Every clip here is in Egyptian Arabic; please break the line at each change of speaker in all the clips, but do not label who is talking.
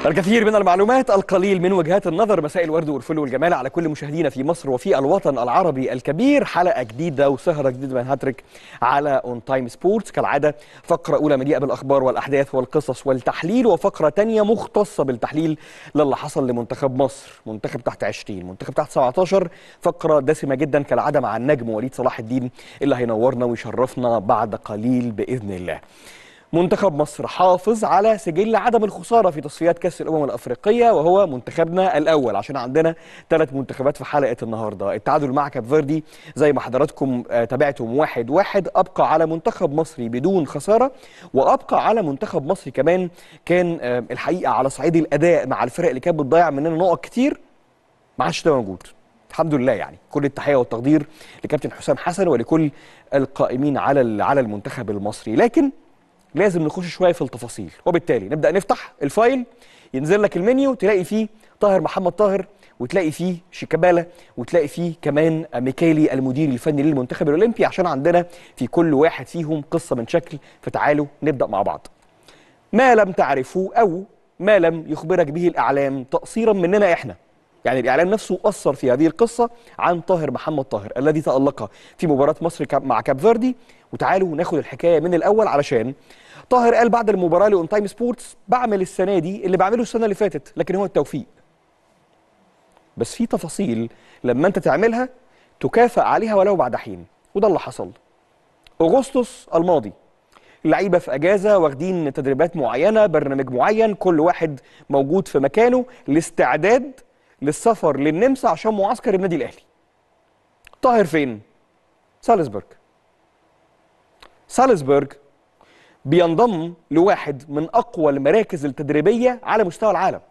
الكثير من المعلومات القليل من وجهات النظر مساء الورد والفل والجمال على كل مشاهدينا في مصر وفي الوطن العربي الكبير حلقه جديده وسهره جديده من هاتريك على اون تايم سبورتس كالعاده فقره اولى مليئه بالاخبار والاحداث والقصص والتحليل وفقره ثانيه مختصه بالتحليل للي حصل لمنتخب مصر منتخب تحت 20 منتخب تحت 17 فقره دسمه جدا كالعاده مع النجم وليد صلاح الدين اللي هينورنا ويشرفنا بعد قليل باذن الله منتخب مصر حافظ على سجل عدم الخسارة في تصفيات كأس الأمم الأفريقية وهو منتخبنا الأول عشان عندنا ثلاث منتخبات في حلقة النهاردة التعادل مع كاب فيردي زي ما حضراتكم آه، تابعتم واحد واحد أبقى على منتخب مصري بدون خسارة وأبقى على منتخب مصري كمان كان آه، الحقيقة على صعيد الأداء مع الفرق اللي كانت بتضيع مننا نقط كتير ما عادش ده موجود الحمد لله يعني كل التحيه والتقدير لكابتن حسام حسن ولكل القائمين على ال- على المنتخب المصري لكن لازم نخش شويه في التفاصيل وبالتالي نبدا نفتح الفايل ينزل لك المنيو تلاقي فيه طاهر محمد طاهر وتلاقي فيه شيكابالا وتلاقي فيه كمان ميكالي المدير الفني للمنتخب الاولمبي عشان عندنا في كل واحد فيهم قصه من شكل فتعالوا نبدا مع بعض ما لم تعرفه او ما لم يخبرك به الاعلام تقصيرا مننا احنا يعني الاعلام نفسه اثر في هذه القصه عن طاهر محمد طاهر الذي تالق في مباراه مصر كاب- مع كاب فيردي وتعالوا ناخد الحكايه من الاول علشان طاهر قال بعد المباراه لاون تايم سبورتس بعمل السنه دي اللي بعمله السنه اللي فاتت لكن هو التوفيق بس في تفاصيل لما انت تعملها تكافئ عليها ولو بعد حين وده اللي حصل اغسطس الماضي اللعيبه في اجازه واخدين تدريبات معينه برنامج معين كل واحد موجود في مكانه لاستعداد للسفر للنمسا عشان معسكر النادي الاهلي طاهر فين سالزبورج سالزبورج بينضم لواحد من اقوى المراكز التدريبيه على مستوى العالم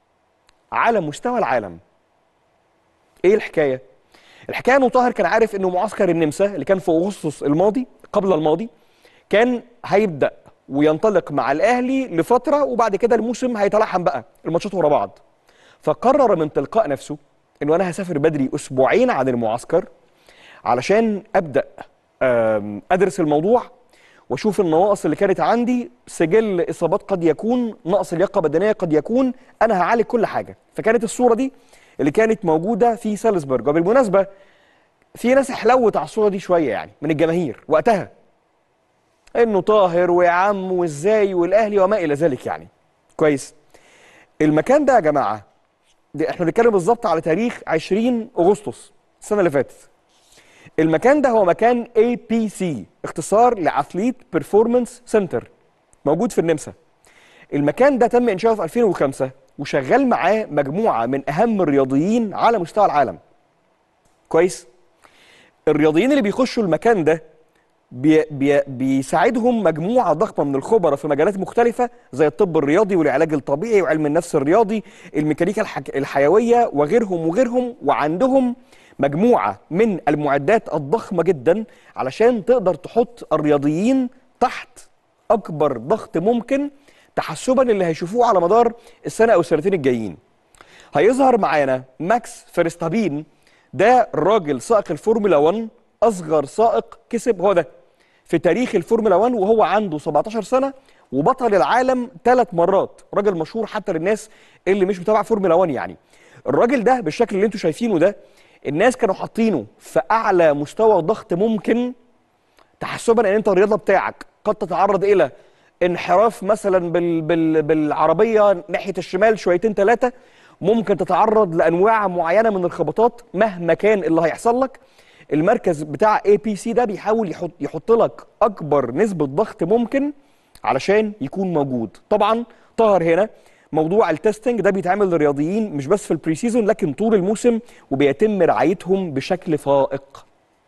على مستوى العالم ايه الحكايه الحكايه انه طاهر كان عارف انه معسكر النمسا اللي كان في اغسطس الماضي قبل الماضي كان هيبدا وينطلق مع الاهلي لفتره وبعد كده الموسم هيتلاحم بقى الماتشات ورا بعض فقرر من تلقاء نفسه انه انا هسافر بدري اسبوعين عن المعسكر علشان ابدا آم، ادرس الموضوع واشوف النواقص اللي كانت عندي سجل اصابات قد يكون نقص لياقه بدنيه قد يكون انا هعالج كل حاجه فكانت الصوره دي اللي كانت موجوده في سالزبورج وبالمناسبه في ناس حلوت على الصوره دي شويه يعني من الجماهير وقتها انه طاهر ويا عم وازاي والاهلي وما الى ذلك يعني كويس المكان ده يا جماعه دي احنا بنتكلم بالظبط على تاريخ 20 اغسطس السنه اللي فاتت المكان ده هو مكان APC اختصار لأثليت بيرفورمانس سنتر موجود في النمسا المكان ده تم إنشاؤه في 2005 وشغال معاه مجموعة من أهم الرياضيين على مستوى العالم كويس الرياضيين اللي بيخشوا المكان ده بي بي بيساعدهم مجموعة ضخمة من الخبراء في مجالات مختلفة زي الطب الرياضي والعلاج الطبيعي وعلم النفس الرياضي الميكانيكا الحك... الحيوية وغيرهم وغيرهم وعندهم مجموعة من المعدات الضخمة جدا علشان تقدر تحط الرياضيين تحت أكبر ضغط ممكن تحسبا اللي هيشوفوه على مدار السنة أو السنتين الجايين هيظهر معانا ماكس فيرستابين ده راجل سائق الفورمولا 1 اصغر سائق كسب هو ده في تاريخ الفورمولا 1 وهو عنده 17 سنه وبطل العالم ثلاث مرات راجل مشهور حتى للناس اللي مش متابعه فورمولا 1 يعني الراجل ده بالشكل اللي انتم شايفينه ده الناس كانوا حاطينه في اعلى مستوى ضغط ممكن تحسبا ان انت الرياضه بتاعك قد تتعرض الى انحراف مثلا بال بال بالعربيه ناحيه الشمال شويتين ثلاثه ممكن تتعرض لانواع معينه من الخبطات مهما كان اللي هيحصل لك المركز بتاع اي بي سي ده بيحاول يحط يحط لك اكبر نسبه ضغط ممكن علشان يكون موجود طبعا طاهر هنا موضوع التستنج ده بيتعمل للرياضيين مش بس في البري سيزون لكن طول الموسم وبيتم رعايتهم بشكل فائق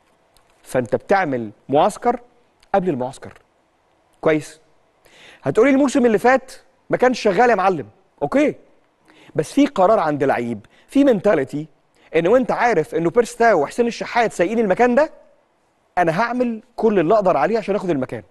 فانت بتعمل معسكر قبل المعسكر كويس هتقولي الموسم اللي فات ما كانش شغال يا معلم اوكي بس في قرار عند لعيب في منتاليتي ان وانت عارف انه بيرستاو وحسين الشحات سايقين المكان ده انا هعمل كل اللي اقدر عليه عشان اخد المكان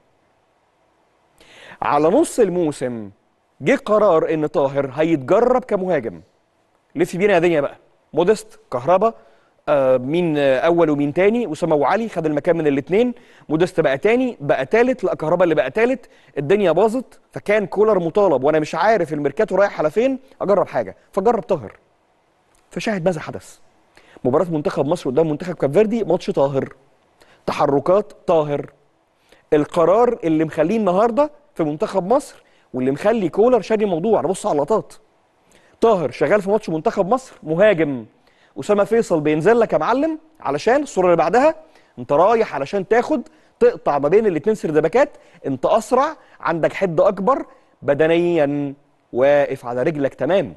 على نص الموسم جه قرار ان طاهر هيتجرب كمهاجم لف بينا يا دنيا بقى مودست كهربا آه مين آه اول ومين تاني اسامه وعلي خد المكان من الاثنين مودست بقى تاني بقى تالت لا كهربا اللي بقى تالت الدنيا باظت فكان كولر مطالب وانا مش عارف الميركاتو رايح على فين اجرب حاجه فجرب طاهر فشاهد ماذا حدث مباراه منتخب مصر قدام منتخب كاب فيردي ماتش طاهر تحركات طاهر القرار اللي مخليه النهارده في منتخب مصر واللي مخلي كولر شادي الموضوع نبص على اللقطات طاهر شغال في ماتش منتخب مصر مهاجم اسامه فيصل بينزل لك يا معلم علشان الصوره اللي بعدها انت رايح علشان تاخد تقطع ما بين الاثنين سردباكات انت اسرع عندك حد اكبر بدنيا واقف على رجلك تمام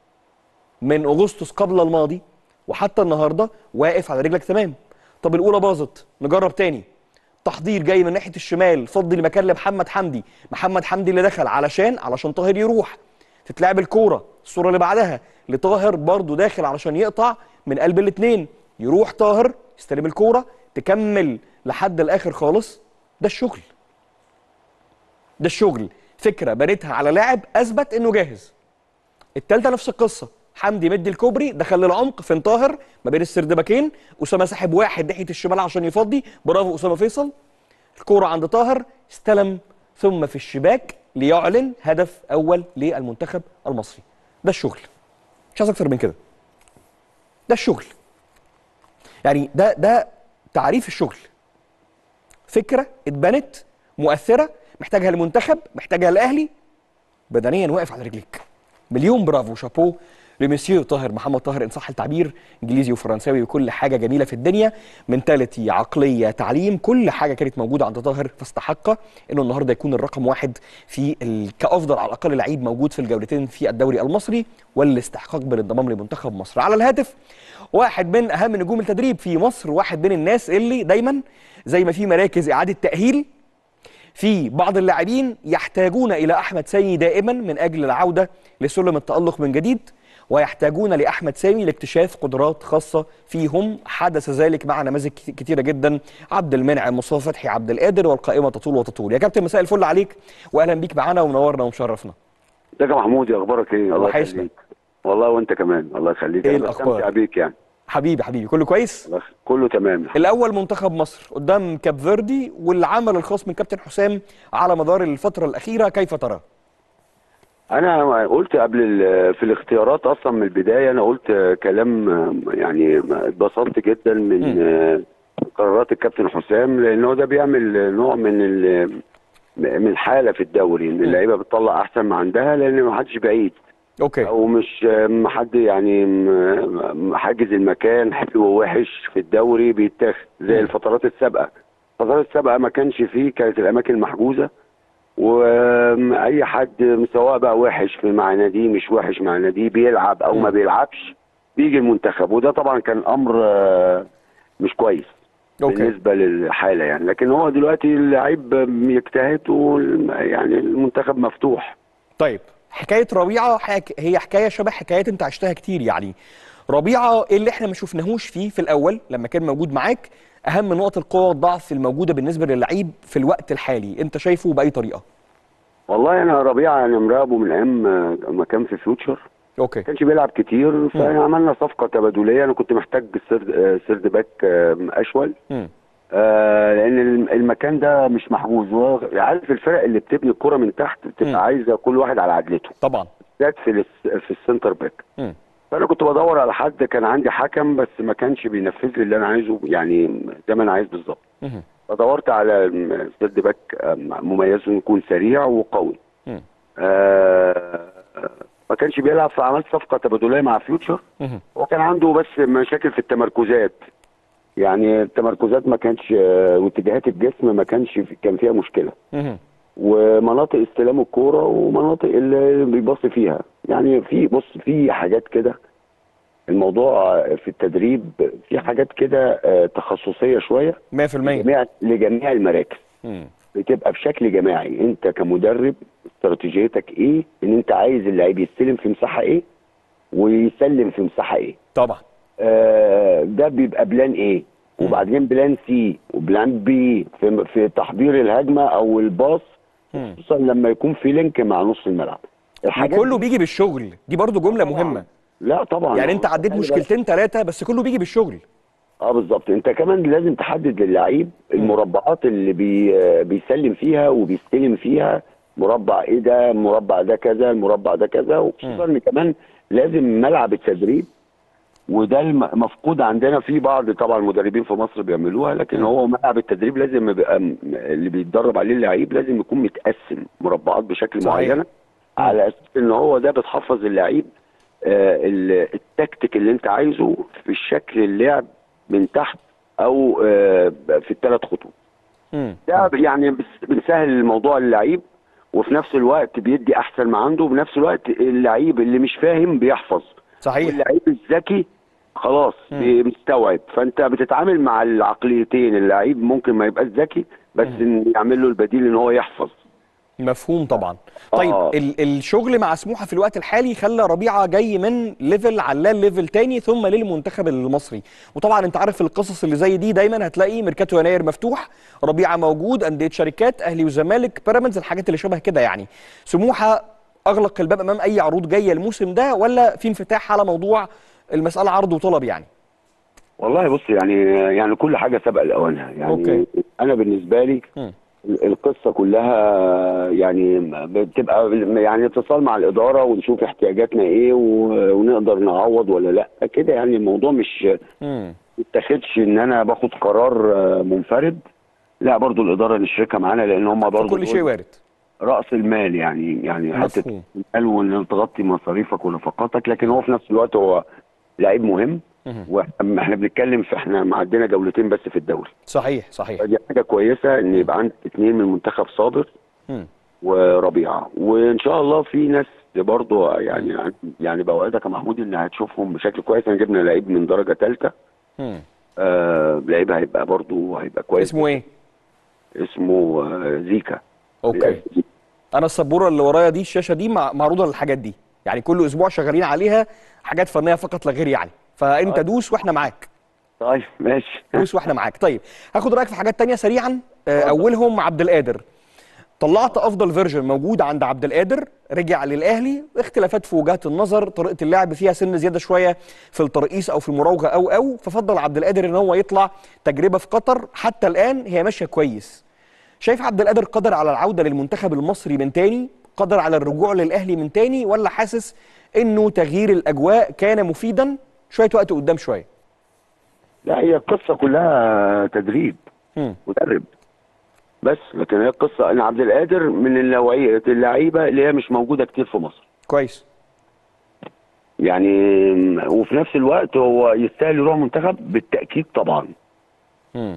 من اغسطس قبل الماضي وحتى النهارده واقف على رجلك تمام طب الاولى باظت نجرب تاني تحضير جاي من ناحيه الشمال فضي لمكان لمحمد حمدي محمد حمدي اللي دخل علشان علشان طاهر يروح تتلعب الكوره الصوره اللي بعدها لطاهر برضو داخل علشان يقطع من قلب الاثنين يروح طاهر يستلم الكوره تكمل لحد الاخر خالص ده الشغل ده الشغل فكره بنيتها على لاعب اثبت انه جاهز التالتة نفس القصه حمدي مدي الكوبري دخل للعمق فين طاهر ما بين السردباكين اسامه ساحب واحد ناحيه الشمال عشان يفضي برافو اسامه فيصل الكوره عند طاهر استلم ثم في الشباك ليعلن هدف اول للمنتخب المصري ده الشغل مش عايز اكتر من كده ده الشغل يعني ده ده تعريف الشغل فكره اتبنت مؤثره محتاجها المنتخب محتاجها الاهلي بدنيا واقف على رجليك مليون برافو شابو لمسيو طاهر محمد طاهر ان صح التعبير انجليزي وفرنساوي وكل حاجه جميله في الدنيا منتاليتي عقليه تعليم كل حاجه كانت موجوده عند طاهر فاستحق انه النهارده يكون الرقم واحد في ال... كافضل على الاقل لعيب موجود في الجولتين في الدوري المصري والاستحقاق بالانضمام لمنتخب مصر على الهاتف واحد من اهم نجوم التدريب في مصر واحد من الناس اللي دايما زي ما في مراكز اعاده تاهيل في بعض اللاعبين يحتاجون الى احمد سامي دائما من اجل العوده لسلم التالق من جديد ويحتاجون لاحمد سامي لاكتشاف قدرات خاصه فيهم حدث ذلك مع نماذج كتيره جدا عبد المنعم مصطفى فتحي عبد القادر والقائمه تطول وتطول يا كابتن مساء الفل عليك واهلا بيك معانا ومنورنا ومشرفنا
ازيك يا محمود اخبارك ايه الله
وحشنا.
يخليك والله وانت كمان الله يخليك
إيه
أنا
الأخبار؟
بستمتع بيك يعني
حبيبي حبيبي كله كويس
الله يخ- كله تمام
الاول منتخب مصر قدام كاب فيردي والعمل الخاص من كابتن حسام على مدار الفتره الاخيره كيف تراه
انا قلت قبل ال- في الاختيارات اصلا من البدايه انا قلت كلام يعني اتبسطت جدا من قرارات الكابتن حسام لانه ده بيعمل نوع من ال- من حاله في الدوري ان اللعيبه بتطلع احسن ما عندها لان ما حدش بعيد
اوكي
او مش م- حد يعني م- م- حاجز المكان حلو ووحش في الدوري بيتاخد زي
مم.
الفترات السابقه الفترات السابقه ما كانش فيه كانت الاماكن محجوزه واي حد سواء بقى وحش في مع ناديه مش وحش مع ناديه بيلعب او ما
مم.
بيلعبش بيجي المنتخب وده طبعا كان امر آه، مش كويس
اوكي
بالنسبه للحاله يعني لكن هو دلوقتي اللعيب يجتهد وال- يعني المنتخب مفتوح
طيب حكايه ربيعه حك... هي حكايه شبه حكايات انت عشتها كتير يعني ربيعه ايه اللي احنا ما شفناهوش فيه في الاول لما كان موجود معاك اهم نقط القوه والضعف الموجوده بالنسبه للعيب في الوقت الحالي انت شايفه باي طريقه
والله انا ربيعه انا مراقبه من ايام ما كان في فيوتشر
اوكي
ما كانش بيلعب كتير فعملنا صفقه تبادليه انا كنت محتاج سرد آه، سرد باك آه، اشول
مم.
آه، لان الم- المكان ده مش محجوز هو عارف الفرق اللي بتبني الكره من تحت
مم.
بتبقى عايزه كل واحد على عدلته
طبعا
بالذات في الس- في السنتر باك
مم.
فانا كنت بدور على حد كان عندي حكم بس ما كانش بينفذ لي اللي انا عايزه يعني زي ما انا عايز بالظبط
مم.
فدورت على م- سيرد باك آه، مميز إنه يكون سريع وقوي
مم.
آه، ما كانش بيلعب فعملت صفقه تبادليه مع فيوتشر
مم.
وكان عنده بس مشاكل في التمركزات يعني التمركزات ما كانش آه، واتجاهات الجسم ما كانش في كان فيها مشكله
مم.
ومناطق استلام الكوره ومناطق اللي بيبص فيها يعني في بص في حاجات كده الموضوع آه، في التدريب في حاجات كده آه، تخصصيه شويه
100%
لجميع لجميع المراكز
مم.
بتبقى بشكل جماعي انت كمدرب استراتيجيتك ايه ان انت عايز اللعيب يستلم في مساحه ايه ويسلم في مساحه ايه
طبعا
آه ده بيبقى بلان ايه وبعدين بلان سي وبلان بي في, في تحضير الهجمه او الباص
مم.
خصوصا لما يكون في لينك مع نص الملعب الحاجات
كله
دي-
بيجي بالشغل دي برضو جمله
طبعاً.
مهمه
لا طبعا
يعني انت عديت
خلي بالك.
مشكلتين ثلاثه بس كله بيجي بالشغل
اه بالظبط انت كمان لازم تحدد للعيب المربعات اللي بي بيسلم فيها وبيستلم فيها مربع ايه ده المربع ده كذا المربع ده كذا وخصوصا ان كمان لازم ملعب التدريب وده الم- مفقود عندنا في بعض طبعا المدربين في مصر بيعملوها لكن هو ملعب التدريب لازم يبقى م- اللي بيتدرب عليه اللعيب لازم يكون متقسم مربعات بشكل
صحيح.
معينه على اساس ان هو ده بتحفظ اللعيب آه، ال- التكتيك اللي انت عايزه في الشكل اللعب من تحت او آه، في الثلاث خطوط
مم.
ده يعني بس- بنسهل الموضوع للعيب وفي نفس الوقت بيدي احسن ما عنده وبنفس الوقت اللعيب اللي مش فاهم بيحفظ
صحيح
واللعيب الذكي خلاص بي- بيستوعب فانت بتتعامل مع العقليتين اللعيب ممكن ما يبقاش ذكي بس إن يعمل له البديل ان هو يحفظ
مفهوم طبعا طيب
آه.
ال الشغل مع سموحه في الوقت الحالي خلى ربيعه جاي من ليفل علال ليفل تاني ثم للمنتخب المصري وطبعا انت عارف القصص اللي زي دي دايما هتلاقي ميركاتو يناير مفتوح ربيعه موجود انديه شركات اهلي وزمالك بيراميدز الحاجات اللي شبه كده يعني سموحه اغلق الباب امام اي عروض جايه الموسم ده ولا في انفتاح على موضوع المساله عرض وطلب يعني
والله بص يعني يعني كل حاجه سابقه لاوانها يعني
أوكي.
انا بالنسبه لي
مم.
القصه كلها يعني بتبقى يعني اتصال مع الاداره ونشوف احتياجاتنا ايه و- ونقدر نعوض ولا لا كده يعني الموضوع مش
مم.
متاخدش ان انا باخد قرار آه، منفرد لا برضو الاداره نشركها معانا لان هم برضو
كل شيء وارد
راس المال يعني يعني حته
مفهوم.
المال وان تغطي مصاريفك ونفقاتك لكن هو في نفس الوقت هو لعيب مهم
مهم.
واحنا إحنا بنتكلم في احنا عندنا جولتين بس في الدوري
صحيح صحيح
فدي حاجه كويسه ان يبقى عندك اثنين من منتخب صابر
مم.
وربيعه وان شاء الله في ناس برضه يعني يعني بوعدك يا محمود ان هتشوفهم بشكل كويس انا جبنا لعيب من درجه ثالثه
مم.
آه لعيب هيبقى برضه هيبقى كويس
اسمه ايه
اسمه آه زيكا
اوكي انا السبوره اللي ورايا دي الشاشه دي مع- معروضه للحاجات دي يعني كل اسبوع شغالين عليها حاجات فنيه فقط لا غير يعني فانت دوس واحنا معاك
طيب ماشي
دوس واحنا معاك طيب هاخد رايك في حاجات تانية سريعا آه، اولهم عبد القادر طلعت افضل فيرجن موجود عند عبد القادر رجع للاهلي اختلافات في وجهات النظر طريقه اللعب فيها سن زياده شويه في الترقيص او في المراوغه او او ففضل عبد القادر ان هو يطلع تجربه في قطر حتى الان هي ماشيه كويس شايف عبد القادر قادر على العوده للمنتخب المصري من تاني قادر على الرجوع للاهلي من تاني ولا حاسس انه تغيير الاجواء كان مفيدا شويه وقت قدام شويه
لا هي القصه كلها تدريب
مم.
مدرب بس لكن هي القصه ان عبد القادر من النوعيه اللعيبه اللي هي مش موجوده كتير في مصر
كويس
يعني وفي نفس الوقت هو يستاهل يروح منتخب بالتاكيد طبعا
مم.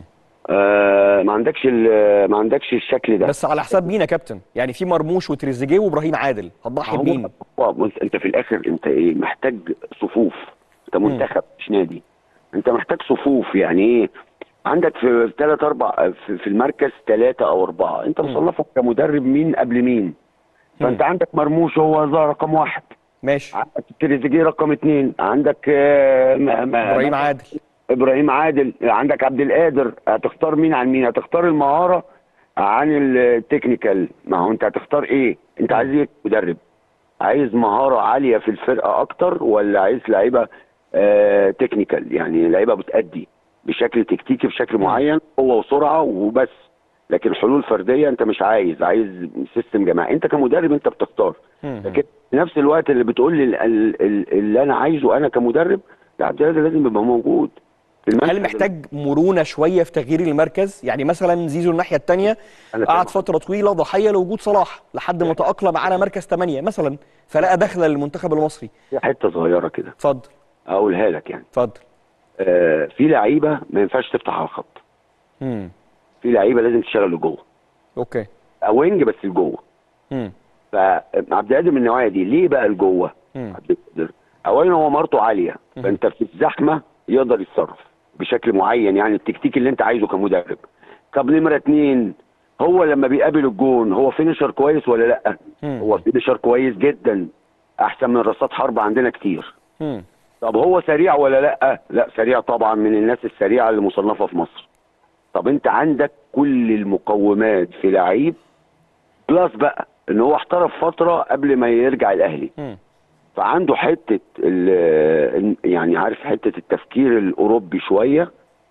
آه ما عندكش ال- ما عندكش الشكل ده
بس على حساب مين يا كابتن يعني في مرموش وتريزيجيه وابراهيم عادل هتضحي
هو-
بمين
هو بص انت في الاخر انت ايه محتاج صفوف انت منتخب مش نادي انت محتاج صفوف يعني ايه عندك في ثلاث اربع في في المركز ثلاثه او اربعه انت مصنفك كمدرب مين قبل مين فانت عندك مرموش هو ظهر رقم واحد
ماشي
عندك تريزيجيه رقم اثنين عندك آه، ما- ما-
ابراهيم عادل
ابراهيم عادل عندك عبد القادر هتختار مين عن مين هتختار المهاره عن التكنيكال ما هو انت هتختار ايه انت عايز ايه مدرب عايز مهاره عاليه في الفرقه اكتر ولا عايز لعيبه آه تكنيكال يعني لعيبه بتأدي بشكل تكتيكي بشكل معين قوه وسرعه وبس لكن حلول فرديه انت مش عايز عايز سيستم جماعي انت كمدرب انت بتختار
مم.
لكن في نفس الوقت اللي بتقول لي ال- ال- ال- اللي انا عايزه انا كمدرب لا عبد القادر لازم يبقى موجود في المركز
هل محتاج مرونه شويه في تغيير المركز يعني مثلا زيزو الناحيه الثانيه
أنا
قعد
فاهم.
فتره طويله ضحيه لوجود صلاح لحد ما تاقلم على مركز 8 مثلا فلقى دخله للمنتخب المصري
في حته صغيره كده
اتفضل
اقولها لك يعني
اتفضل
آه في لعيبه ما ينفعش تفتح على الخط
امم
في لعيبه لازم تشتغل لجوه
اوكي
او وينج بس لجوه
امم
فعبد القادر من النوعيه دي ليه بقى لجوه
مم.
عبد القادر اولا هو مهارته عاليه فانت في الزحمه يقدر يتصرف بشكل معين يعني التكتيك اللي انت عايزه كمدرب طب نمره اتنين هو لما بيقابل الجون هو فينيشر كويس ولا لا
مم.
هو فينيشر كويس جدا احسن من رصاد حرب عندنا كتير
امم
طب هو سريع ولا لا لا سريع طبعا من الناس السريعه اللي مصنفه في مصر طب انت عندك كل المقومات في لعيب بلس بقى ان هو احترف فتره قبل ما يرجع الاهلي
امم
فعنده حته ال- يعني عارف حته التفكير الاوروبي شويه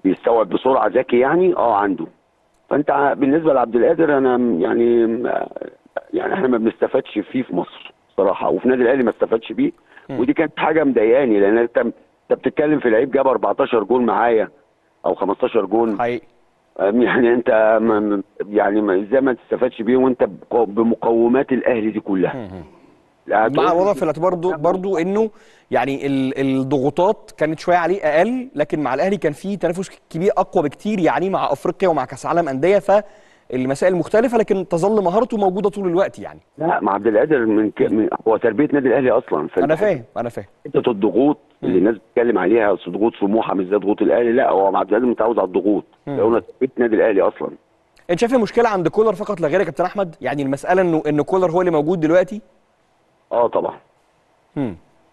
بيستوعب بسرعه ذكي يعني اه عنده فانت ع- بالنسبه لعبد القادر انا م- يعني م- يعني احنا ما بنستفادش فيه في مصر صراحه وفي النادي الاهلي ما استفادش بيه ودي كانت حاجه مضايقاني لان انت انت بتتكلم في لعيب جاب 14 جول معايا او 15 جول
حقيقي
أم يعني انت م- م- يعني ما- ازاي ما تستفادش بيه وانت بق- بمقومات الاهلي دي كلها لا،
مع
هتقول-
وضع في الاعتبار برضو, برضو انه يعني ال- الضغوطات كانت شويه عليه اقل لكن مع الاهلي كان في تنافس كبير اقوى بكتير يعني مع افريقيا ومع كاس عالم انديه فالمسائل مختلفه لكن تظل مهارته موجوده طول الوقت يعني
لا مع عبد القادر من, ك... من هو تربيه نادي الاهلي اصلا فأنت
انا فاهم انا فاهم
حته الضغوط اللي الناس بتتكلم عليها أصل ضغوط سموحه مش زي ضغوط الاهلي لا هو مع عبد القادر متعود على الضغوط لو تربيه نادي الاهلي اصلا
انت شايف المشكله عند كولر فقط لا غير يا كابتن احمد يعني المساله انه ان كولر هو اللي موجود دلوقتي
اه طبعا
مم.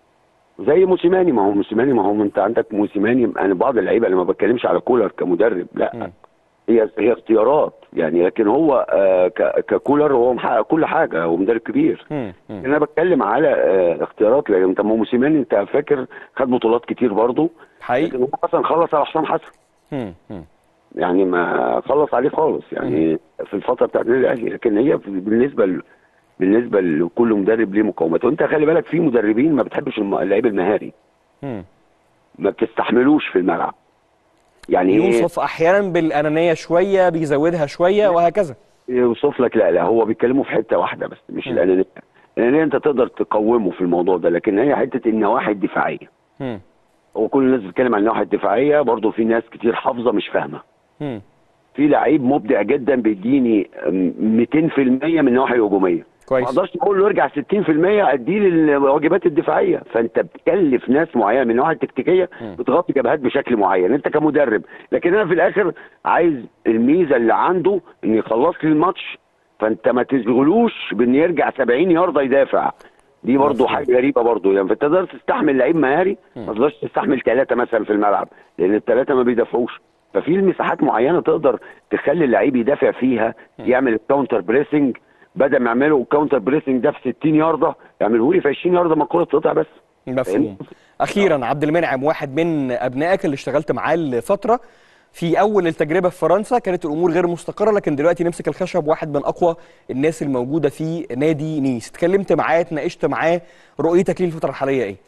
زي موسيماني ما هو موسيماني ما هو انت عندك موسيماني انا بعض اللعيبه اللي ما بتكلمش على كولر كمدرب لا هي هي اختيارات يعني لكن هو آه ك- ككولر هو محقق كل حاجه هو مدرب كبير
مم. مم.
انا بتكلم على آه اختيارات لان انت ما هو موسيماني انت فاكر خد بطولات كتير برضه
حقيقي
لكن هو اصلا خلص على حسام حسن
مم. مم.
يعني ما خلص عليه خالص يعني في الفتره بتاعت النادي الاهلي لكن هي في- بالنسبه ل... بالنسبه لكل مدرب ليه مقاومات وانت خلي بالك في مدربين ما بتحبش الم- اللعيب المهاري
مم.
ما بتستحملوش في الملعب يعني ايه
يوصف احيانا بالانانيه شويه بيزودها شويه وهكذا
يوصف لك لا لا هو بيتكلموا في حته واحده بس مش الانانيه الانانيه انت تقدر تقومه في الموضوع ده لكن هي حته النواحي الدفاعيه
مم.
هو كل الناس بتتكلم عن النواحي الدفاعيه برضه في ناس كتير حافظه مش فاهمه
مم.
في لعيب مبدع جدا بيديني أم، 200% من النواحي الهجوميه
كويس.
ما اقدرش اقول له ارجع 60% اديه للواجبات الدفاعيه فانت بتكلف ناس معينه من النواحي التكتيكيه بتغطي جبهات بشكل معين انت كمدرب لكن انا في الاخر عايز الميزه اللي عنده ان يخلص لي الماتش فانت ما تشغلوش بان يرجع 70 يارده يدافع دي برضه حاجه غريبه برضه يعني فانت تقدر تستحمل لعيب مهاري ما تقدرش تستحمل ثلاثه مثلا في الملعب لان الثلاثه ما بيدافعوش ففي مساحات معينه تقدر تخلي اللعيب يدافع فيها يعمل الكاونتر بريسنج بدل ما يعملوا الكاونتر بريسنج ده في 60 يارده يعملوه لي في 20 يارده ما الكوره تقطع بس
مفهوم اخيرا عبد المنعم واحد من ابنائك اللي اشتغلت معاه لفتره في اول التجربه في فرنسا كانت الامور غير مستقره لكن دلوقتي نمسك الخشب واحد من اقوى الناس الموجوده في نادي نيس اتكلمت معاه اتناقشت معاه رؤيتك ليه الفتره الحاليه ايه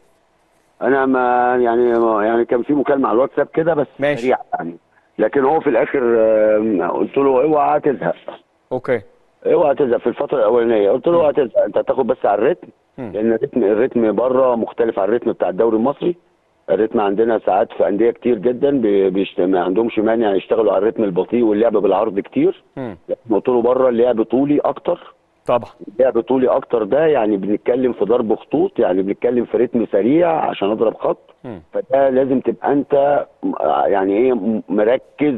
انا ما يعني ما يعني كان في مكالمه على الواتساب كده بس
ماشي.
سريعه يعني لكن هو في الاخر آه، قلت له اوعى تزهق
اوكي
اوعى تزهق في الفتره الاولانيه قلت له اوعى تزهق انت هتاخد بس على الريتم لان الريتم الريتم بره مختلف عن الريتم بتاع الدوري المصري الريتم عندنا ساعات في انديه كتير جدا بي- بيشت... ما عندهمش مانع يشتغلوا على الريتم البطيء واللعب بالعرض كتير
مم.
لكن قلت له بره اللعب طولي اكتر
طبعا
اللعب طولي اكتر ده يعني بنتكلم في ضرب خطوط يعني بنتكلم في رتم سريع عشان اضرب خط
مم.
فده لازم تبقى انت م- يعني ايه م- مركز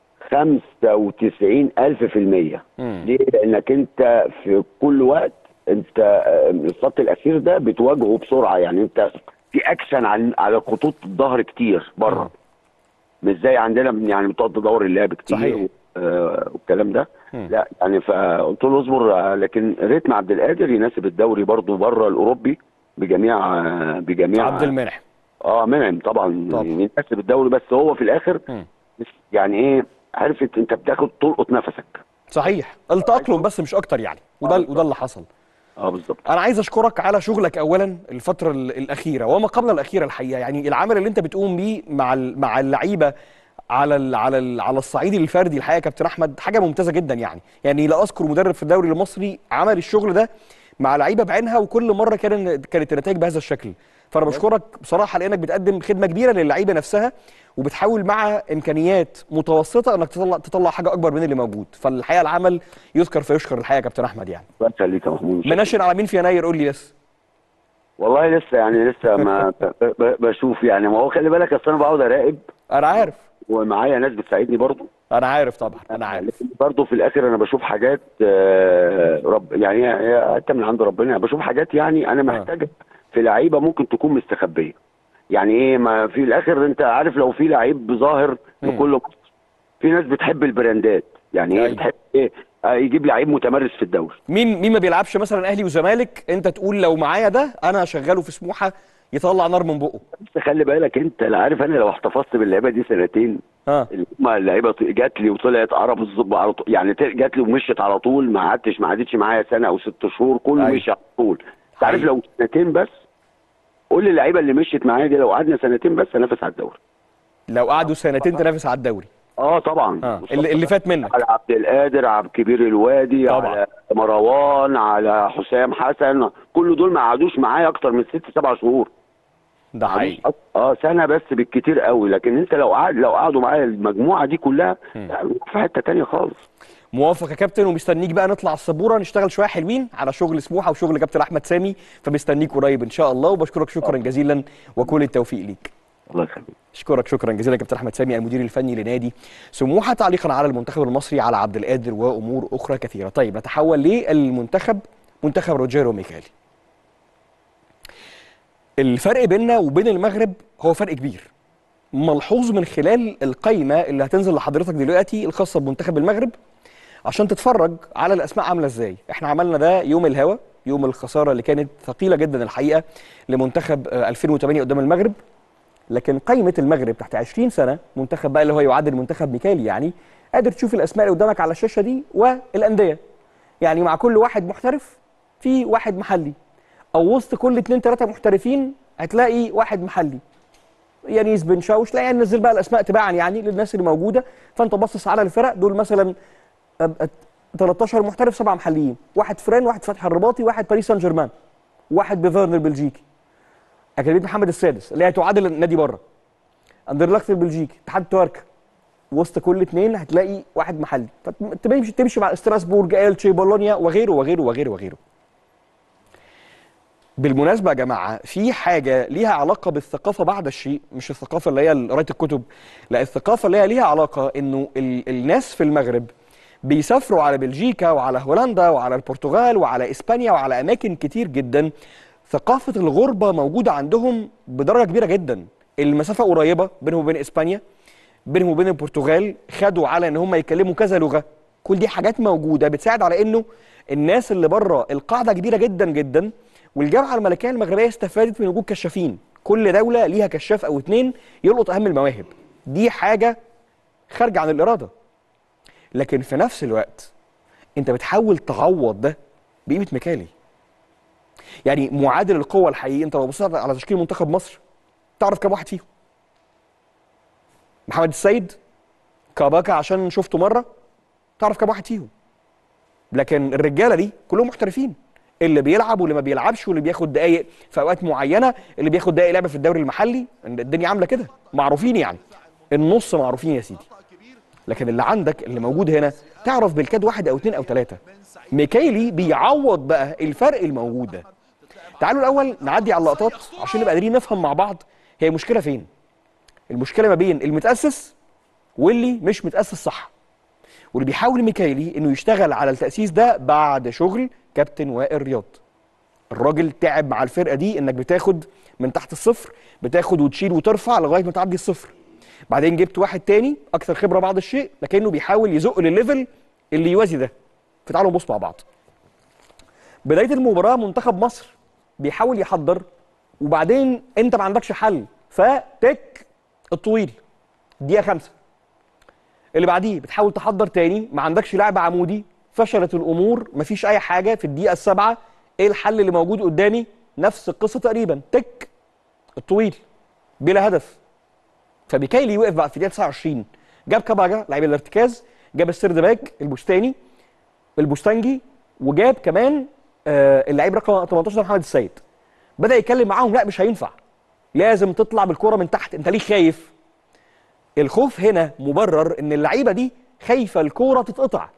95 ألف في المية
مم.
ليه؟ لأنك أنت في كل وقت أنت آه، الخط الأخير ده بتواجهه بسرعة يعني أنت في أكشن عن على خطوط الظهر كتير بره مش زي عندنا يعني بتقعد تدور اللعب كتير
صحيح.
و- آه، والكلام ده
مم.
لا يعني فقلت له اصبر آه، لكن ريتم عبد القادر يناسب الدوري برضه بره الاوروبي بجميع آه، بجميع
عبد المنعم
اه منعم طبعا
طبعا.
يناسب الدوري بس هو في الاخر
مم.
يعني ايه عرفت انت بتاخد تلقط نفسك
صحيح التاقلم بس مش اكتر يعني وده وده اللي حصل
اه بالظبط
انا عايز اشكرك على شغلك اولا الفتره ال- الاخيره وما قبل الاخيره الحقيقه يعني العمل اللي انت بتقوم بيه مع ال- مع اللعيبه على ال على ال على الصعيد الفردي الحقيقه يا كابتن احمد حاجه ممتازه جدا يعني يعني لا اذكر مدرب في الدوري المصري عمل الشغل ده مع لعيبه بعينها وكل مره كان كانت النتائج بهذا الشكل فانا بشكرك بصراحه لانك بتقدم خدمه كبيره للعيبه نفسها وبتحاول مع امكانيات متوسطه انك تطلع تطلع حاجه اكبر من اللي موجود فالحقيقه العمل يذكر فيشكر الحقيقه يا كابتن احمد يعني
الله يخليك يا محمود
منشن على مين في يناير قول لي بس
والله لسه يعني لسه ما ب- ب- بشوف يعني ما هو خلي بالك اصل انا بقعد اراقب
انا عارف
ومعايا ناس بتساعدني برضه
انا عارف طبعا انا عارف
لكن برضه في الاخر انا بشوف حاجات آه، رب يعني هي- هي حتى من عند ربنا يعني بشوف حاجات يعني انا محتاج في لعيبه ممكن تكون مستخبيه يعني ايه ما في الاخر انت عارف لو في لعيب ظاهر لكل مصر في ناس بتحب البراندات يعني ايه
أيوة.
بتحب ايه آه، يجيب لعيب متمرس في الدوري
مين مين ما بيلعبش مثلا اهلي وزمالك انت تقول لو معايا ده انا هشغله في سموحه يطلع نار من بقه
بس خلي بالك انت لا عارف انا لو احتفظت باللعيبه دي سنتين
اه
اللي هم اللعيبه ط- جات لي وطلعت عرب الظب على طول يعني ت- جات لي ومشيت على طول ما قعدتش ما قعدتش معايا سنه او ست شهور كله
أيوة.
مشي على طول انت عارف
حقيقي.
لو سنتين بس قول لي اللعيبه اللي مشيت معايا دي لو قعدنا سنتين بس هنافس على الدوري
لو قعدوا سنتين تنافس على الدوري
اه طبعا
اه
مصطفى
اللي, اللي فات منك
على عبد القادر عبد كبير الوادي
طبعا.
على مروان على حسام حسن كل دول ما قعدوش معايا اكتر من ست سبع شهور
ده حقيقي
اه سنه بس بالكتير قوي لكن انت لو قعد لو قعدوا معايا المجموعه دي كلها لا، في حته تانية خالص
موافق يا كابتن ومستنيك بقى نطلع على السبوره نشتغل شويه حلوين على شغل سموحه وشغل كابتن احمد سامي فمستنيك قريب ان شاء الله وبشكرك شكرا جزيلا وكل التوفيق ليك
الله يخليك
اشكرك شكرا جزيلا كابتن احمد سامي المدير الفني لنادي سموحه تعليقا على المنتخب المصري على عبد القادر وامور اخرى كثيره طيب نتحول للمنتخب منتخب روجيرو ميكالي الفرق بيننا وبين المغرب هو فرق كبير ملحوظ من خلال القايمه اللي هتنزل لحضرتك دلوقتي الخاصه بمنتخب المغرب عشان تتفرج على الاسماء عامله ازاي احنا عملنا ده يوم الهوا يوم الخساره اللي كانت ثقيله جدا الحقيقه لمنتخب آه، 2008 قدام المغرب لكن قائمه المغرب تحت 20 سنه منتخب بقى اللي هو يعادل منتخب ميكالي يعني قادر تشوف الاسماء اللي قدامك على الشاشه دي والانديه يعني مع كل واحد محترف في واحد محلي او وسط كل اتنين تلاته محترفين هتلاقي واحد محلي يانيس بن شاوش لا يعني ننزل بقى الاسماء تباعا يعني للناس اللي موجوده فانت باصص على الفرق دول مثلا أب- 13 محترف سبعه محليين واحد فران واحد فتحي الرباطي واحد باريس سان جيرمان واحد بيفرن البلجيكي اكاديميه محمد السادس اللي هي تعادل النادي بره اندرلخت البلجيكي اتحاد تواركا وسط كل اثنين هتلاقي واحد محلي فتمشي تمشي مع ستراسبورج التشي بولونيا وغيره وغيره وغيره وغيره بالمناسبه يا جماعه في حاجه ليها علاقه بالثقافه بعد الشيء مش الثقافه اللي هي قرايه الكتب لا الثقافه اللي هي ليها علاقه انه ال الناس في المغرب بيسافروا على بلجيكا وعلى هولندا وعلى البرتغال وعلى اسبانيا وعلى اماكن كتير جدا ثقافه الغربه موجوده عندهم بدرجه كبيره جدا المسافه قريبه بينهم وبين اسبانيا بينهم وبين البرتغال خدوا على ان هم يتكلموا كذا لغه كل دي حاجات موجوده بتساعد على انه الناس اللي بره القاعده كبيره جدا جدا والجامعه الملكيه المغربيه استفادت من وجود كشافين كل دوله ليها كشاف او اتنين يلقط اهم المواهب دي حاجه خارجه عن الاراده لكن في نفس الوقت انت بتحاول تعوض ده بقيمه مكالي يعني معادل القوه الحقيقي انت لو بصيت على تشكيل منتخب مصر تعرف كام واحد فيهم محمد السيد كاباكا عشان شفته مره تعرف كام واحد فيهم لكن الرجاله دي كلهم محترفين اللي بيلعب واللي ما بيلعبش واللي بياخد دقايق في اوقات معينه اللي بياخد دقايق لعب في الدوري المحلي الدنيا عامله كده معروفين يعني النص معروفين يا سيدي لكن اللي عندك اللي موجود هنا تعرف بالكاد واحد او اتنين او تلاته ميكايلي بيعوض بقى الفرق الموجود ده تعالوا الاول نعدي على اللقطات عشان نبقى قادرين نفهم مع بعض هي المشكله فين المشكله ما بين المتاسس واللي مش متاسس صح واللي بيحاول ميكايلي انه يشتغل على التاسيس ده بعد شغل كابتن وائل رياض الراجل تعب مع الفرقه دي انك بتاخد من تحت الصفر بتاخد وتشيل وترفع لغايه ما تعدي الصفر بعدين جبت واحد تاني اكثر خبره بعض الشيء لكنه بيحاول يزق للليفل اللي يوازي ده فتعالوا نبص مع بعض بدايه المباراه منتخب مصر بيحاول يحضر وبعدين انت ما عندكش حل فتك الطويل دقيقه خمسة اللي بعديه بتحاول تحضر تاني ما عندكش لاعب عمودي فشلت الامور مفيش اي حاجه في الدقيقه السابعه ايه الحل اللي موجود قدامي نفس القصه تقريبا تك الطويل بلا هدف فبيكايلي وقف بقى في الدقيقه 29 جاب كاباجا لعيب الارتكاز جاب السيرد باك البستاني البوستانجي وجاب كمان آه اللعيب رقم 18 محمد السيد بدا يتكلم معاهم لا مش هينفع لازم تطلع بالكره من تحت انت ليه خايف الخوف هنا مبرر ان اللعيبه دي خايفه الكوره تتقطع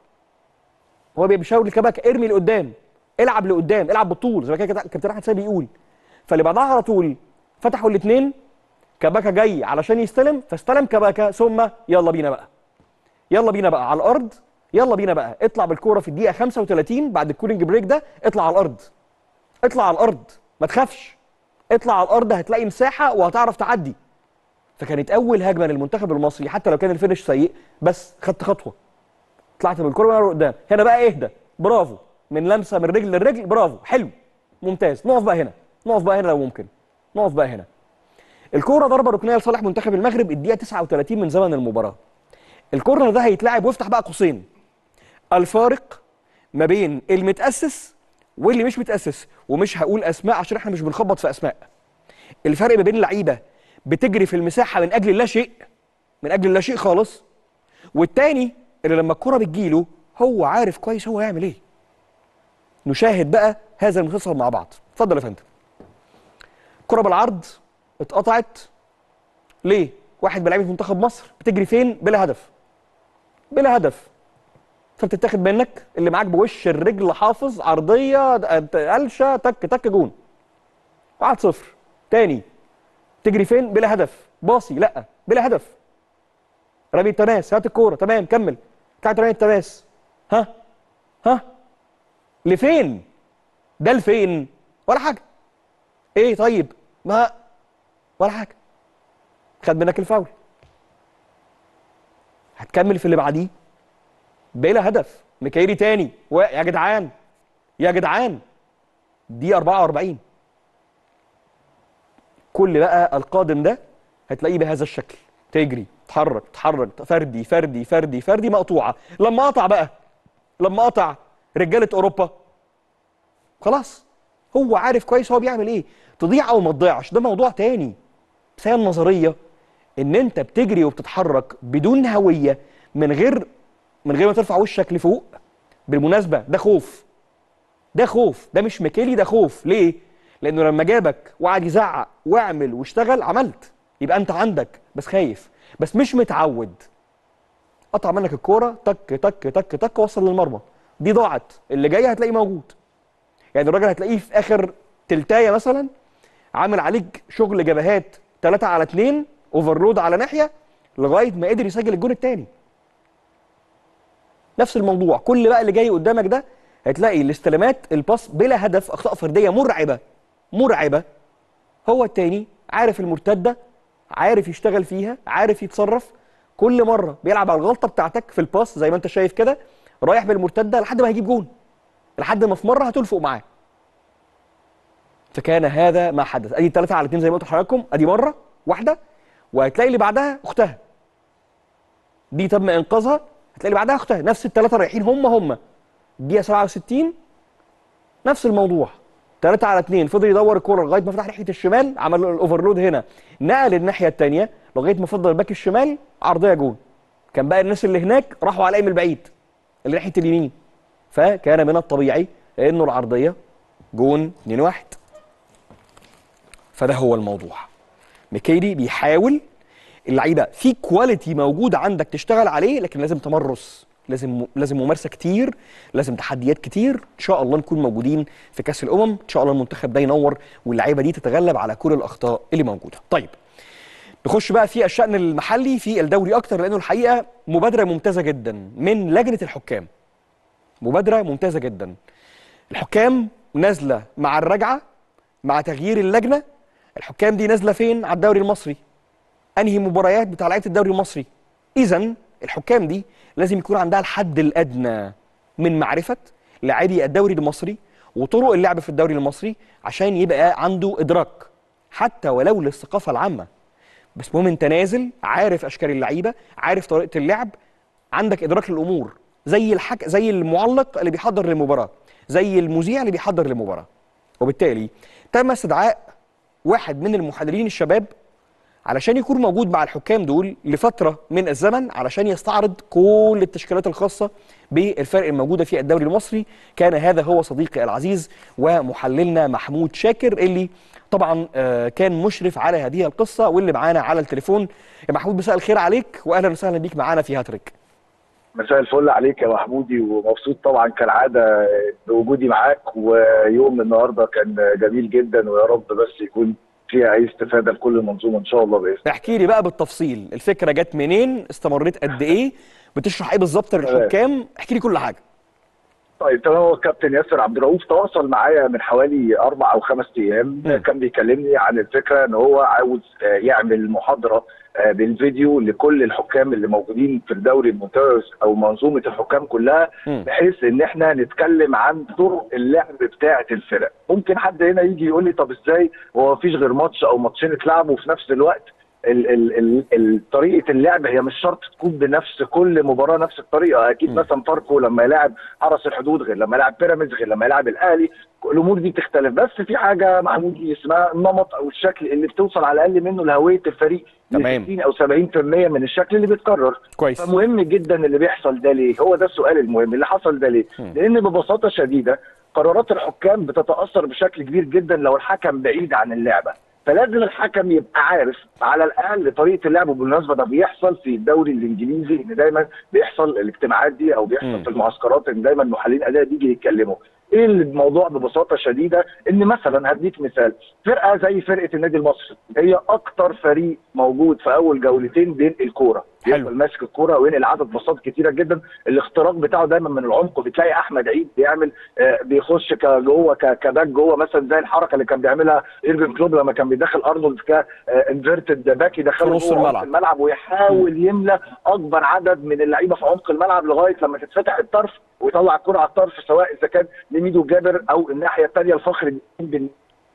هو بيشاور لكباكا ارمي لقدام العب لقدام العب بالطول زي ما كده كابتن احمد سامي بيقول فاللي بعدها على طول فتحوا الاثنين كباكا جاي علشان يستلم فاستلم كباكا ثم يلا بينا بقى يلا بينا بقى على الارض يلا بينا بقى اطلع بالكوره في الدقيقه 35 بعد الكولينج بريك ده اطلع على الارض اطلع على الارض ما تخافش اطلع على الارض هتلاقي مساحه وهتعرف تعدي فكانت اول هجمه للمنتخب المصري حتى لو كان الفينش سيء بس خدت خطوه طلعت بالكره وانا قدام هنا بقى اهدى برافو من لمسه من رجل للرجل برافو حلو ممتاز نقف بقى هنا نقف بقى هنا لو ممكن نقف بقى هنا الكوره ضربه ركنيه لصالح منتخب المغرب الدقيقه 39 من زمن المباراه الكورنر ده هيتلعب وافتح بقى قوسين الفارق ما بين المتاسس واللي مش متاسس ومش هقول اسماء عشان احنا مش بنخبط في اسماء الفرق ما بين لعيبه بتجري في المساحه من اجل لا شيء من اجل لا شيء خالص والتاني اللي لما الكره بتجيله هو عارف كويس هو هيعمل ايه نشاهد بقى هذا المسلسل مع بعض اتفضل يا فندم كره بالعرض اتقطعت ليه واحد من لعيبه منتخب مصر بتجري فين بلا هدف بلا هدف فبتتاخد منك اللي معاك بوش الرجل حافظ عرضيه قلشه تك تك جون 1 0 تاني تجري فين بلا هدف باصي لا بلا هدف رمي التماس هات الكوره تمام كمل بتاعت رمي التماس ها ها لفين ده لفين ولا حاجه ايه طيب ما ولا حاجه خد منك الفاول هتكمل في اللي بعديه بلا هدف مكايري تاني و... يا جدعان يا جدعان دي 44 كل بقى القادم ده هتلاقيه بهذا الشكل تجري تحرك تحرك فردي فردي فردي فردي مقطوعه لما قطع بقى لما قطع رجاله اوروبا خلاص هو عارف كويس هو بيعمل ايه تضيع او ما تضيعش ده موضوع تاني بس هي النظريه ان انت بتجري وبتتحرك بدون هويه من غير من غير ما ترفع وشك لفوق بالمناسبه ده خوف ده خوف ده مش مكيلي ده خوف ليه لانه لما جابك وقعد يزعق واعمل واشتغل عملت يبقى انت عندك بس خايف بس مش متعود قطع منك الكوره تك تك تك تك وصل للمرمى دي ضاعت اللي جاي هتلاقيه موجود يعني الراجل هتلاقيه في اخر تلتايه مثلا عامل عليك شغل جبهات 3 على 2 اوفرلود على ناحيه لغايه ما قدر يسجل الجون الثاني نفس الموضوع كل بقى اللي جاي قدامك ده هتلاقي الاستلامات الباص بلا هدف اخطاء فرديه مرعبه مرعبه هو التاني عارف المرتده عارف يشتغل فيها عارف يتصرف كل مره بيلعب على الغلطه بتاعتك في الباص زي ما انت شايف كده رايح بالمرتده لحد ما هيجيب جون لحد ما في مره هتلفق معاه فكان هذا ما حدث ادي 3 على 2 زي ما قلت لحضراتكم ادي مره واحده وهتلاقي اللي بعدها اختها دي تم انقاذها هتلاقي اللي بعدها اختها نفس الثلاثه رايحين هم هم الدقيقه 67 نفس الموضوع 3 على 2 فضل يدور الكوره لغايه ما فتح ناحيه الشمال عمل الاوفرلود هنا نقل الناحيه الثانيه لغايه ما فضل الباك الشمال عرضيه جون كان بقى الناس اللي هناك راحوا على من البعيد اللي ناحيه اليمين فكان من الطبيعي انه العرضيه جون 2 1 فده هو الموضوع ميكيلي بيحاول اللعيبه في كواليتي موجود عندك تشتغل عليه لكن لازم تمرس لازم لازم ممارسه كتير لازم تحديات كتير ان شاء الله نكون موجودين في كاس الامم ان شاء الله المنتخب ده ينور واللعيبه دي تتغلب على كل الاخطاء اللي موجوده طيب نخش بقى في الشأن المحلي في الدوري اكتر لانه الحقيقه مبادره ممتازه جدا من لجنه الحكام مبادره ممتازه جدا الحكام نازله مع الرجعه مع تغيير اللجنه الحكام دي نازله فين على الدوري المصري انهي مباريات بتاع لعيبه الدوري المصري اذا الحكام دي لازم يكون عندها الحد الادنى من معرفه لاعبي الدوري المصري وطرق اللعب في الدوري المصري عشان يبقى عنده ادراك حتى ولو للثقافه العامه بس مهم انت نازل عارف اشكال اللعيبه عارف طريقه اللعب عندك ادراك للامور زي الحك زي المعلق اللي بيحضر للمباراه زي المذيع اللي بيحضر للمباراه وبالتالي تم استدعاء واحد من المحللين الشباب علشان يكون موجود مع الحكام دول لفتره من الزمن علشان يستعرض كل التشكيلات الخاصه بالفرق الموجوده في الدوري المصري كان هذا هو صديقي العزيز ومحللنا محمود شاكر اللي طبعا آه، كان مشرف على هذه القصه واللي معانا على التليفون يا محمود مساء الخير عليك واهلا وسهلا بيك معانا في هاتريك
مساء الفل عليك يا محمودي ومبسوط طبعا كالعاده بوجودي معاك ويوم النهارده كان جميل جدا ويا رب بس يكون فيها اي استفاده لكل المنظومه ان شاء الله باذن
احكي لي بقى بالتفصيل الفكره جت منين استمريت قد ايه بتشرح ايه بالظبط للحكام احكي لي كل حاجه
طيب تمام هو الكابتن ياسر عبد الرؤوف تواصل معايا من حوالي اربع او خمس ايام
مم.
كان بيكلمني عن الفكره ان هو عاوز آه، يعمل محاضره آه، بالفيديو لكل الحكام اللي موجودين في الدوري الممتاز او منظومه الحكام كلها
مم.
بحيث ان احنا نتكلم عن طرق اللعب بتاعه الفرق ممكن حد هنا يجي يقول لي طب ازاي هو مفيش غير ماتش او ماتشين اتلعبوا في نفس الوقت ال ال ال ال طريقه اللعب هي مش شرط تكون بنفس كل مباراه نفس الطريقه اكيد
مم.
مثلا فاركو لما يلاعب حرس الحدود غير لما يلاعب بيراميدز غير لما يلاعب الاهلي الامور دي بتختلف بس في حاجه محمود اسمها النمط او الشكل اللي بتوصل على الاقل منه لهويه الفريق
تمام.
60 او 70% من الشكل اللي بيتكرر
كويس
فمهم جدا اللي بيحصل ده ليه هو ده السؤال المهم اللي حصل ده ليه
مم.
لان ببساطه شديده قرارات الحكام بتتاثر بشكل كبير جدا لو الحكم بعيد عن اللعبه فلازم الحكم يبقى عارف على الاقل طريقه اللعب وبالمناسبه ده بيحصل في الدوري الانجليزي ان دايما بيحصل الاجتماعات دي او
مم.
بيحصل في المعسكرات ان دايما محللين اداء بيجي يتكلموا ايه الموضوع ببساطه شديده ان مثلا هديك مثال فرقه زي فرقه النادي المصري هي اكتر فريق موجود في اول جولتين بينقل الكوره
حلو.
يفضل ماسك الكوره وينقل عدد باصات كتيره جدا الاختراق بتاعه دايما من العمق بتلاقي احمد عيد بيعمل آه، بيخش جوه كباك جوه مثلا زي الحركه اللي كان بيعملها ايرجن كلوب لما كان بيدخل ارنولد كانفيرتد باك يدخله
في نص
جوه عمق
الملعب.
الملعب ويحاول يملى اكبر عدد من اللعيبه في عمق الملعب لغايه لما تتفتح الطرف ويطلع الكره على الطرف سواء اذا كان لميدو جابر او الناحيه الثانيه الفخر بن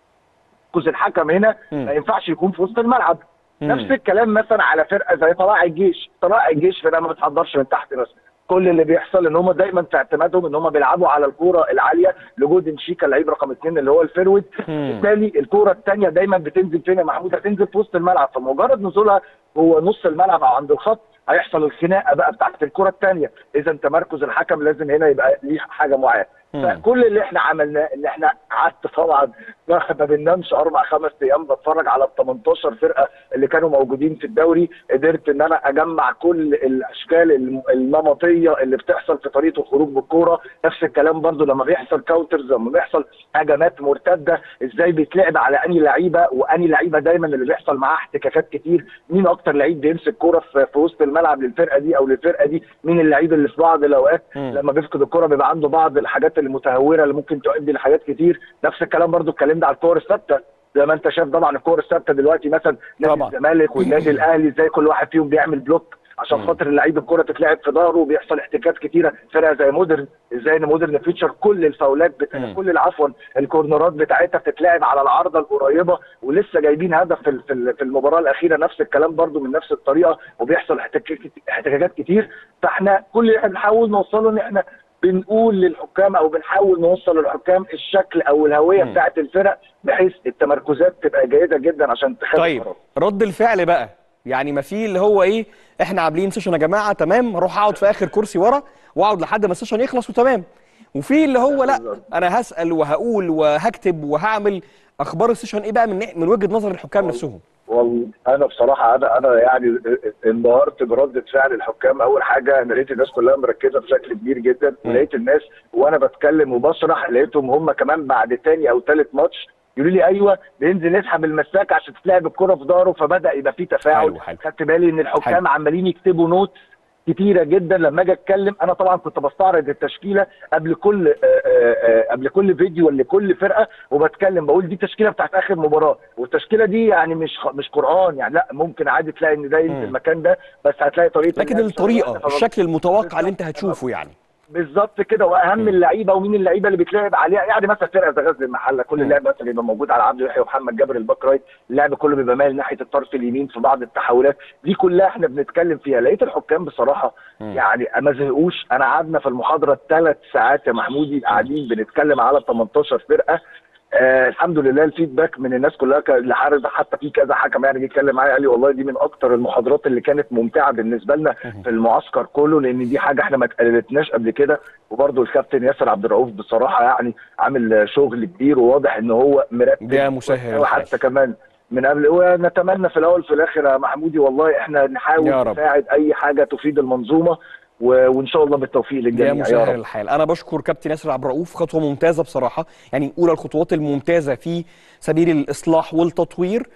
جزء الحكم هنا
مم.
ما ينفعش يكون في وسط الملعب
مم.
نفس الكلام مثلا على فرقه زي طلائع الجيش طلائع الجيش فرقه ما بتحضرش من تحت بس كل اللي بيحصل ان هم دايما في اعتمادهم ان هم بيلعبوا على الكوره العاليه لجود شيكا اللعيب رقم اثنين اللي هو الفيرود
مم.
بالتالي الكوره الثانيه دايما بتنزل فين يا محمود هتنزل في وسط الملعب فمجرد نزولها هو نص الملعب او عند الخط هيحصل الخناقه بقى بتاعت الكره الثانيه اذا تمركز الحكم لازم هنا يبقى ليه حاجه معينه
مم.
فكل اللي احنا عملناه ان احنا قعدت طبعا ما ما بننامش اربع خمس ايام بتفرج على ال 18 فرقه اللي كانوا موجودين في الدوري قدرت ان انا اجمع كل الاشكال الم- النمطيه اللي بتحصل في طريقه الخروج بالكوره نفس الكلام برضو لما بيحصل كاونترز لما بيحصل هجمات مرتده ازاي بيتلعب على انهي لعيبه وانهي لعيبه دايما اللي بيحصل معاه احتكاكات كتير مين اكتر لعيب بيمسك كوره في, في وسط الملعب للفرقه دي او للفرقه دي مين اللعيب اللي في بعض الاوقات
مم.
لما بيفقد الكرة بيبقى عنده بعض الحاجات المتهوره اللي ممكن تؤدي لحاجات كتير نفس الكلام برضو اتكلمنا على الكور الثابته زي ما انت شايف طبعا الكور الثابته دلوقتي مثلا نادي
طبعا.
الزمالك والنادي الاهلي ازاي كل واحد فيهم بيعمل بلوك عشان
مم.
خاطر اللعيب الكرة تتلعب في ظهره وبيحصل احتكاكات كتيره فرقه زي مودرن ازاي ان مودرن فيتشر كل الفاولات بتا...
مم.
كل عفوا الكورنرات بتاعتها بتتلعب على العارضه القريبه ولسه جايبين هدف في ال- في ال- في المباراه الاخيره نفس الكلام برضو من نفس الطريقه وبيحصل احتكاك- احتكاكات كتير فاحنا كل اللي احنا بنحاول نوصله ان احنا بنقول للحكام او بنحاول نوصل للحكام الشكل او الهويه
مم.
بتاعت الفرق بحيث التمركزات تبقى جيده جدا عشان تخلي
طيب
قرار.
رد الفعل بقى يعني ما في اللي هو ايه احنا عاملين سيشن يا جماعه تمام هروح اقعد في اخر كرسي ورا واقعد لحد ما السيشن يخلص وتمام وفي اللي هو لا
بالظبط.
انا هسال وهقول وهكتب وهعمل اخبار السيشن ايه بقى من من وجهه نظر الحكام
والله.
نفسهم
والله انا بصراحه انا انا يعني انبهرت برده فعل الحكام اول حاجه انا لقيت الناس كلها مركزه بشكل كبير جدا
مم.
ولقيت الناس وانا بتكلم وبشرح لقيتهم هم كمان بعد تاني او ثالث ماتش يقولوا لي ايوه بينزل يسحب المساك عشان تتلعب الكره في ظهره فبدا يبقى في تفاعل
حلو، حلو.
خدت بالي ان الحكام عمالين يكتبوا نوت كتيره جدا لما اجي اتكلم انا طبعا كنت بستعرض التشكيله قبل كل آه، آه، آه، قبل كل فيديو لكل فرقه وبتكلم بقول دي التشكيله بتاعت اخر مباراه والتشكيله دي يعني مش خ- مش قران يعني لا ممكن عادي تلاقي ان ده ينزل
مم.
المكان ده بس هتلاقي طريقه
لكن
اللعب
الطريقه
فما-
الشكل المتوقع اللي انت هتشوفه يعني
بالظبط كده واهم اللعيبه ومين اللعيبه اللي بتلعب عليها يعني مثلا فرقه زي غزل المحله كل
مم.
اللاعب مثلا بيبقى موجود على عبد يحيى ومحمد جابر الباك رايت اللعب كله بيبقى مايل ناحيه الطرف اليمين في بعض التحولات دي كلها احنا بنتكلم فيها لقيت الحكام بصراحه
مم.
يعني ما زهقوش انا قعدنا في المحاضره ثلاث ساعات يا محمودي قاعدين بنتكلم على 18 فرقه آه الحمد لله الفيدباك من الناس كلها ك- اللي حارس حتى في كذا حكم يعني جه يتكلم معايا قال لي والله دي من اكتر المحاضرات اللي كانت ممتعه بالنسبه لنا في المعسكر كله لان دي حاجه احنا ما اتقالتناش قبل كده وبرده الكابتن ياسر عبد الرؤوف بصراحه يعني عامل شغل كبير وواضح ان هو مرتب
ده مسهل الحال.
حتى كمان من قبل ونتمنى في الاول في الاخر يا محمودي والله احنا نحاول
يا رب.
نساعد اي حاجه تفيد المنظومه و- وان شاء الله بالتوفيق
يا
للجميع يا
مسهل
رب
الحال انا بشكر كابتن ياسر عبد الرؤوف خطوه ممتازه بصراحه يعني اولى الخطوات الممتازه في سبيل الاصلاح والتطوير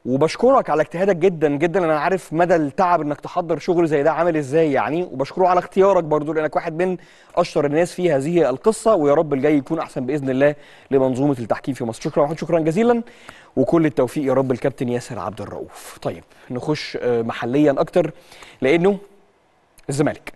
وبشكرك على اجتهادك جدا جدا انا عارف مدى التعب انك تحضر شغل زي ده عامل ازاي يعني وبشكره على اختيارك برضو لانك واحد من اشطر الناس في هذه القصه ويا رب الجاي يكون احسن باذن الله لمنظومه التحكيم في مصر شكرا واحد شكرا جزيلا وكل التوفيق يا رب الكابتن ياسر عبد الرؤوف طيب نخش آه، محليا اكتر لانه الزمالك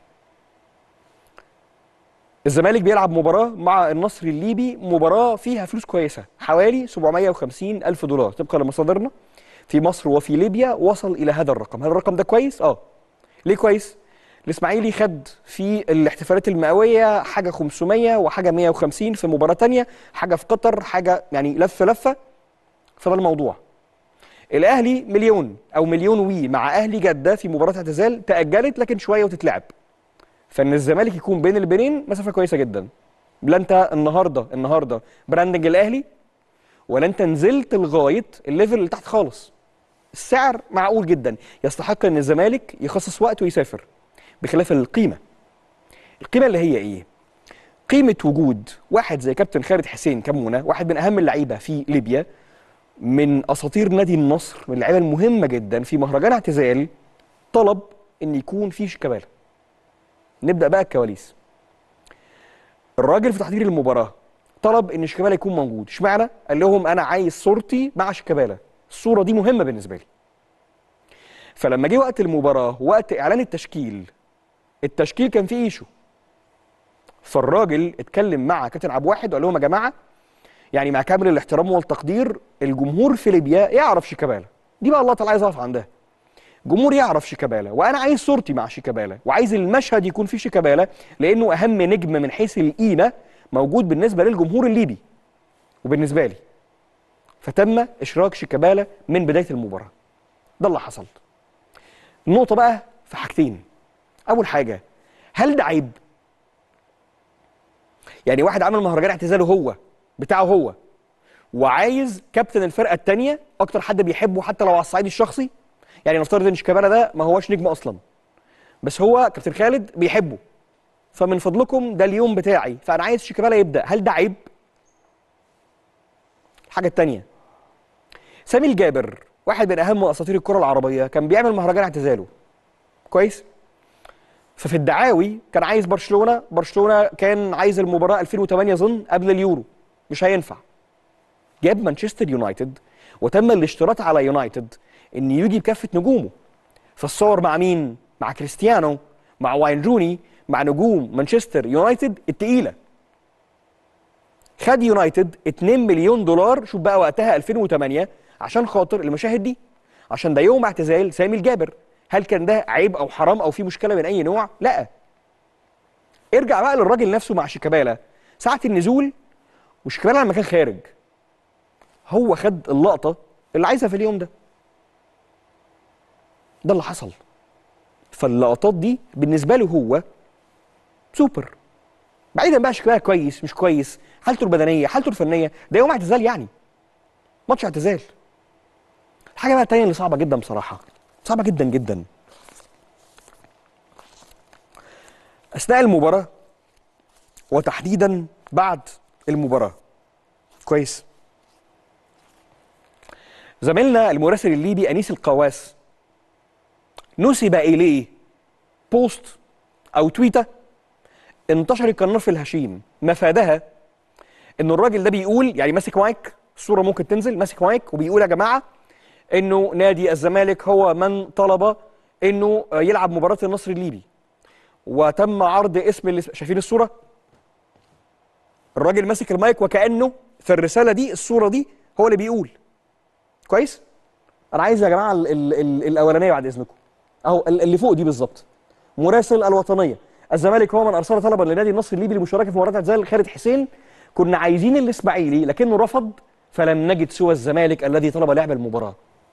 الزمالك بيلعب مباراة مع النصر الليبي مباراة فيها فلوس كويسة حوالي 750 ألف دولار طبقا لمصادرنا في مصر وفي ليبيا وصل إلى هذا الرقم هل الرقم ده كويس؟ آه ليه كويس؟ الإسماعيلي خد في الاحتفالات المئوية حاجة 500 وحاجة 150 في مباراة تانية حاجة في قطر حاجة يعني لفة لفة فده الموضوع الأهلي مليون أو مليون وي مع أهلي جدة في مباراة اعتزال تأجلت لكن شوية وتتلعب فان الزمالك يكون بين البنين مسافه كويسه جدا لا انت النهارده النهارده براندنج الاهلي ولا انت نزلت لغايه الليفل اللي تحت خالص السعر معقول جدا يستحق ان الزمالك يخصص وقت ويسافر بخلاف القيمه القيمه اللي هي ايه قيمه وجود واحد زي كابتن خالد حسين كمونه واحد من اهم اللعيبه في ليبيا من اساطير نادي النصر من اللعيبه المهمه جدا في مهرجان اعتزال طلب ان يكون في شيكابالا نبدا بقى الكواليس الراجل في تحضير المباراه طلب ان شيكابالا يكون موجود اشمعنى قال لهم انا عايز صورتي مع شيكابالا الصوره دي مهمه بالنسبه لي فلما جه وقت المباراه وقت اعلان التشكيل التشكيل كان فيه ايشو فالراجل اتكلم مع كابتن عبد واحد وقال لهم يا جماعه يعني مع كامل الاحترام والتقدير الجمهور في ليبيا يعرف شيكابالا دي بقى الله تعالى عايز اقف عندها جمهور يعرف شيكابالا وانا عايز صورتي مع شيكابالا وعايز المشهد يكون فيه شيكابالا لانه اهم نجم من حيث القيمه موجود بالنسبه للجمهور الليبي وبالنسبه لي فتم اشراك شيكابالا من بدايه المباراه ده اللي حصل النقطه بقى في حاجتين اول حاجه هل ده عيب يعني واحد عمل مهرجان اعتزاله هو بتاعه هو وعايز كابتن الفرقه الثانيه اكتر حد بيحبه حتى لو على الصعيد الشخصي يعني نفترض ان شيكابالا ده ما هوش نجم اصلا بس هو كابتن خالد بيحبه فمن فضلكم ده اليوم بتاعي فانا عايز شيكابالا يبدا هل ده عيب الحاجه الثانيه سامي الجابر واحد من اهم اساطير الكره العربيه كان بيعمل مهرجان اعتزاله كويس ففي الدعاوي كان عايز برشلونه برشلونه كان عايز المباراه 2008 اظن قبل اليورو مش هينفع جاب مانشستر يونايتد وتم الاشتراط على يونايتد ان يجي بكافه نجومه فالصور مع مين مع كريستيانو مع واين روني مع نجوم مانشستر يونايتد التقيله خد يونايتد 2 مليون دولار شوف بقى وقتها 2008 عشان خاطر المشاهد دي عشان ده يوم اعتزال سامي الجابر هل كان ده عيب او حرام او في مشكله من اي نوع لا ارجع بقى للراجل نفسه مع شيكابالا ساعه النزول وشيكابالا لما كان خارج هو خد اللقطه اللي عايزها في اليوم ده ده اللي حصل فاللقطات دي بالنسبه له هو سوبر بعيدا بقى شكلها كويس مش كويس حالته البدنيه حالته الفنيه ده يوم اعتزال يعني ماتش اعتزال الحاجه بقى التانيه اللي صعبه جدا بصراحه صعبه جدا جدا اثناء المباراه وتحديدا بعد المباراه كويس زميلنا المراسل الليبي انيس القواس نسب اليه بوست او تويته انتشرت كالنار في الهشيم مفادها ان الراجل ده بيقول يعني ماسك مايك الصوره ممكن تنزل ماسك مايك وبيقول يا جماعه انه نادي الزمالك هو من طلب انه يلعب مباراه النصر الليبي وتم عرض اسم اللي شايفين الصوره الراجل ماسك المايك وكانه في الرساله دي الصوره دي هو اللي بيقول كويس انا عايز يا جماعه ال ال ال الاولانيه بعد اذنكم اهو ال- اللي فوق دي بالظبط مراسل الوطنيه الزمالك هو من ارسل طلبا لنادي النصر الليبي للمشاركه في مباراه اعتزال خالد حسين كنا عايزين الاسماعيلي لكنه رفض فلم نجد سوى الزمالك الذي طلب لعب المباراه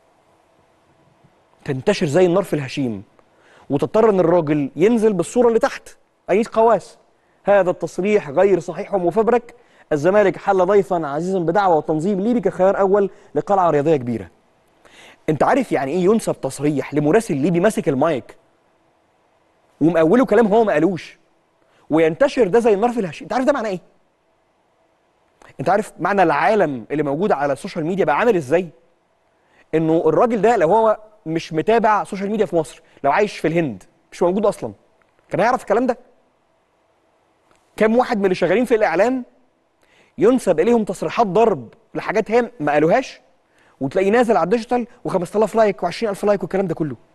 تنتشر زي النار في الهشيم وتضطر ان الراجل ينزل بالصوره اللي تحت انيس قواس هذا التصريح غير صحيح ومفبرك الزمالك حل ضيفا عزيزا بدعوه وتنظيم ليبي كخيار اول لقلعه رياضيه كبيره انت عارف يعني ايه ينسب تصريح لمراسل ليبي ماسك المايك ومقوله كلام هو ما قالوش وينتشر ده زي النار في الهشيم انت عارف ده معناه ايه انت عارف معنى العالم اللي موجود على السوشيال ميديا بقى عامل ازاي انه الراجل ده لو هو مش متابع سوشيال ميديا في مصر لو عايش في الهند مش موجود اصلا كان هيعرف الكلام ده كم واحد من اللي شغالين في الاعلام ينسب اليهم تصريحات ضرب لحاجات هي ما قالوهاش وتلاقيه نازل على الديجيتال و5000 لايك و20000 لايك والكلام ده كله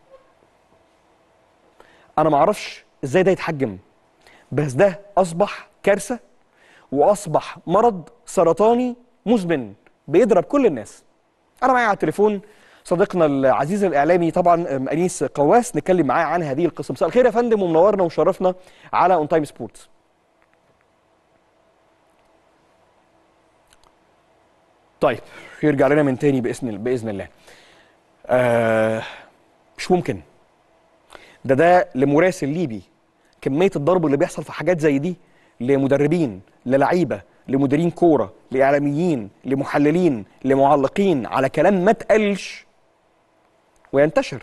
انا ما اعرفش ازاي ده يتحجم بس ده اصبح كارثه واصبح مرض سرطاني مزمن بيضرب كل الناس انا معايا على التليفون صديقنا العزيز الاعلامي طبعا انيس قواس نتكلم معاه عن هذه القصه مساء الخير يا فندم ومنورنا وشرفنا على اون تايم سبورتس طيب يرجع لنا من تاني باذن باذن الله آه مش ممكن ده ده لمراسل ليبي كميه الضرب اللي بيحصل في حاجات زي دي لمدربين للعيبه لمديرين كوره لاعلاميين لمحللين لمعلقين على كلام ما اتقالش وينتشر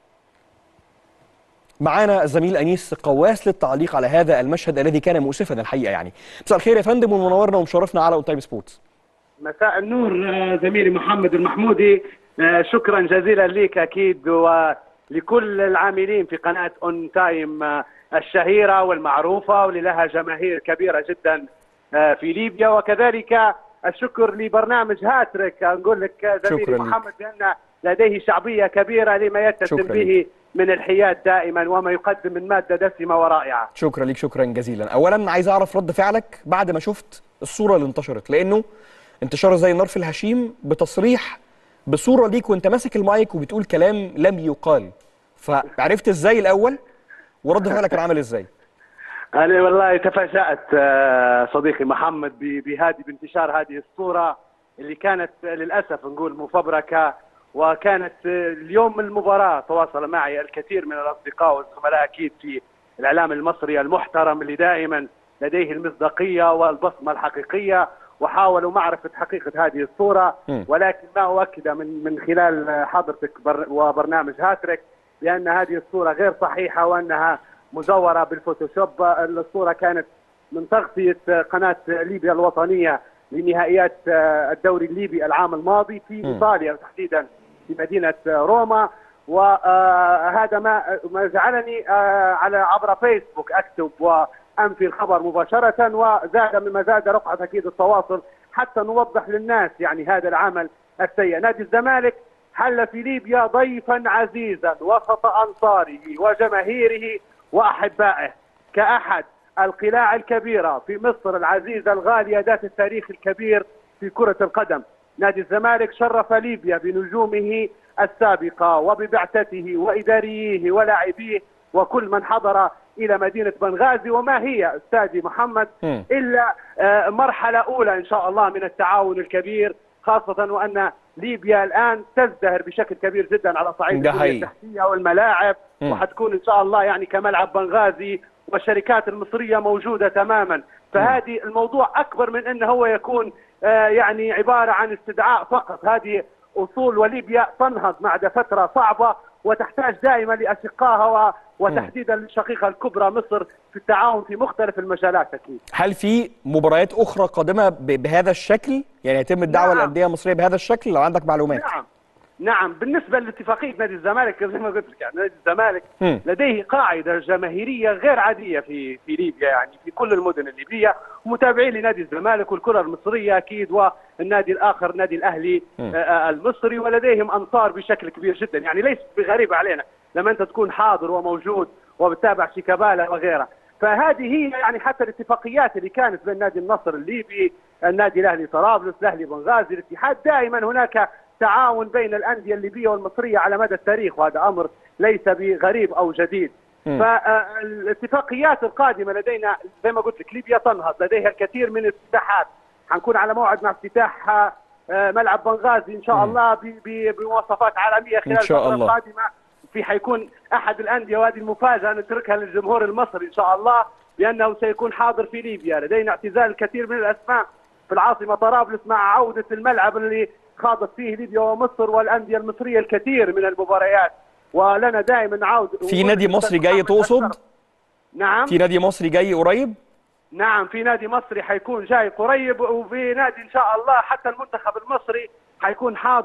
معانا الزميل انيس قواس للتعليق على هذا المشهد الذي كان مؤسفا الحقيقه يعني مساء الخير يا فندم ومنورنا ومشرفنا على اون تايم سبورتس
مساء النور آه، زميلي محمد المحمودي آه، شكرا جزيلا لك اكيد ولكل العاملين في قناه اون تايم آه، الشهيره والمعروفه واللي لها جماهير كبيره جدا آه، في ليبيا وكذلك الشكر لبرنامج هاتريك نقول لك آه، زميلي
شكراً لك.
محمد بان لديه شعبيه كبيره لما يتسم
شكراً
به من الحياد دائما وما يقدم من ماده دسمه ورائعه
شكرا ليك شكرا جزيلا اولا عايز اعرف رد فعلك بعد ما شفت الصوره اللي انتشرت لانه انتشار زي النار في الهشيم بتصريح بصوره ليك وانت ماسك المايك وبتقول كلام لم يقال فعرفت ازاي الاول ورد فعلك كان عامل ازاي
أنا والله تفاجأت آه، صديقي محمد ب- بهذه بانتشار هذه الصورة اللي كانت آه، للأسف نقول مفبركة وكانت آه، اليوم المباراة تواصل معي الكثير من الأصدقاء والزملاء أكيد في الإعلام المصري المحترم اللي دائما لديه المصداقية والبصمة الحقيقية وحاولوا معرفة حقيقة هذه الصورة
م.
ولكن ما أؤكد من من خلال آه، حضرتك بر- وبرنامج هاتريك بأن هذه الصورة غير صحيحة وأنها مزورة بالفوتوشوب الصورة كانت من تغطية قناة ليبيا الوطنية لنهائيات الدوري الليبي العام الماضي في
م.
إيطاليا تحديدا في مدينة روما وهذا ما ما جعلني آه، على عبر فيسبوك أكتب وأنفي الخبر مباشرة وزاد مما زاد رقعة أكيد التواصل حتى نوضح للناس يعني هذا العمل السيء نادي الزمالك حل في ليبيا ضيفا عزيزا وسط أنصاره وجماهيره وأحبائه كأحد القلاع الكبيرة في مصر العزيزة الغالية ذات التاريخ الكبير في كرة القدم نادي الزمالك شرف ليبيا بنجومه السابقة وببعثته وإداريه ولاعبيه وكل من حضر إلى مدينة بنغازي وما هي أستاذي محمد
مم.
إلا آه، مرحلة أولى إن شاء الله من التعاون الكبير خاصة وأن ليبيا الآن تزدهر بشكل كبير جدا على صعيد
ده
البنية
حقيقي.
التحتية والملاعب
مم.
وحتكون إن شاء الله يعني كملعب بنغازي والشركات المصرية موجودة تماما فهذه الموضوع أكبر من أنه هو يكون آه، يعني عبارة عن استدعاء فقط هذه أصول وليبيا تنهض بعد فترة صعبة وتحتاج دائما لأشقائها و- وتحديدا لشقيقها الكبرى مصر في التعاون في مختلف المجالات أكيد
هل في مباريات اخرى قادمه ب- بهذا الشكل يعني يتم الدعوه
نعم.
للانديه المصريه بهذا الشكل لو عندك معلومات
نعم نعم بالنسبة لاتفاقية نادي الزمالك زي ما قلت لك يعني نادي الزمالك
مم.
لديه قاعدة جماهيرية غير عادية في في ليبيا يعني في كل المدن الليبية ومتابعين لنادي الزمالك والكرة المصرية أكيد والنادي الآخر النادي الأهلي
مم.
آه، آه، المصري ولديهم أنصار بشكل كبير جدا يعني ليس بغريب علينا لما أنت تكون حاضر وموجود وبتتابع شيكابالا وغيره فهذه هي يعني حتى الاتفاقيات اللي كانت بين نادي النصر الليبي النادي الاهلي طرابلس الاهلي بنغازي الاتحاد دائما هناك تعاون بين الانديه الليبيه والمصريه على مدى التاريخ وهذا امر ليس بغريب او جديد
مم.
فالاتفاقيات القادمه لدينا زي ما قلت لك ليبيا تنهض لديها الكثير من الافتتاحات حنكون على موعد مع افتتاح آه، آه، ملعب بنغازي ان شاء
مم.
الله ب- ب- بمواصفات عالميه خلال
إن شاء
الفترة
الله.
القادمه في حيكون احد الانديه وهذه المفاجاه نتركها للجمهور المصري ان شاء الله بانه سيكون حاضر في ليبيا لدينا اعتزال الكثير من الاسماء في العاصمه طرابلس مع عوده الملعب اللي خاضت فيه ليبيا ومصر والانديه المصريه الكثير من المباريات ولنا دائما عوده
في نادي مصري جاي تقصد
نعم
في نادي مصري جاي قريب
نعم في نادي مصري حيكون جاي قريب وفي نادي ان شاء الله حتى المنتخب المصري حيكون حاضر